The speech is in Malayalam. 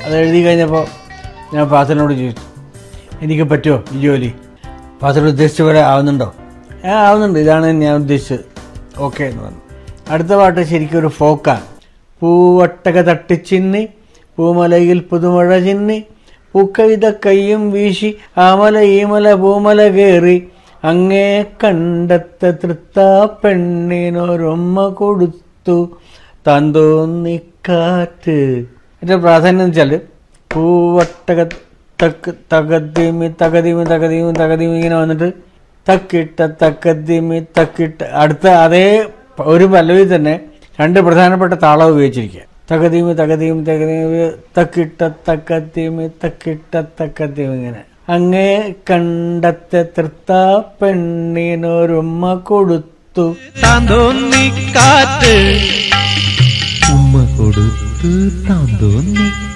അത് എഴുതി കഴിഞ്ഞപ്പോൾ ഞാൻ ഫാസിലിനോട് ചോദിച്ചു എനിക്ക് പറ്റുമോ ഈ ജോലി ഫാസിൽ ഉദ്ദേശിച്ച പോലെ ആവുന്നുണ്ടോ ആ ആവുന്നുണ്ട് ഇതാണ് ഞാൻ ഉദ്ദേശിച്ചത് ഓക്കെ എന്ന് പറഞ്ഞു അടുത്ത പാട്ട് ശരിക്കും ഒരു ഫോക്കാണ് പൂവട്ടക തട്ടിച്ചിന്നി പൂമലയിൽ പുതുമഴ ചിന്നി പൂക്കവിത കയ്യും വീശി ആമല ഈമല പൂമല കേറി അങ്ങേ കണ്ടെത്ത തൃത്ത പെണ്ണിനൊരൊമ്മ കൊടുത്തു താൻ തോന്നിക്കാറ്റ് അതിന്റെ പ്രാധാന്യം എന്ന് വെച്ചാൽ പൂവട്ടക തക്ക് തകതിമി തകതിമി തകതിമി തകതിമി ഇങ്ങനെ വന്നിട്ട് തക്കിട്ട തക്കതിമി തക്കിട്ട അടുത്ത അതേ ഒരു പല്ലവി തന്നെ രണ്ട് പ്രധാനപ്പെട്ട താളം ഉപയോഗിച്ചിരിക്കുക തകതിമി തകതിമി തകതിമി തക്കിട്ട തക്കത്തിമി തക്കിട്ട തക്കത്തിമി ഇങ്ങനെ അങ്ങേ കണ്ടത്തെ തൃത്ത പെണ്ണിനൊരുമ്മ കൊടുത്തു താൻ തോന്നിക്കാറ്റ് ഉമ്മ കൊടുത്ത് താൻ തോന്നി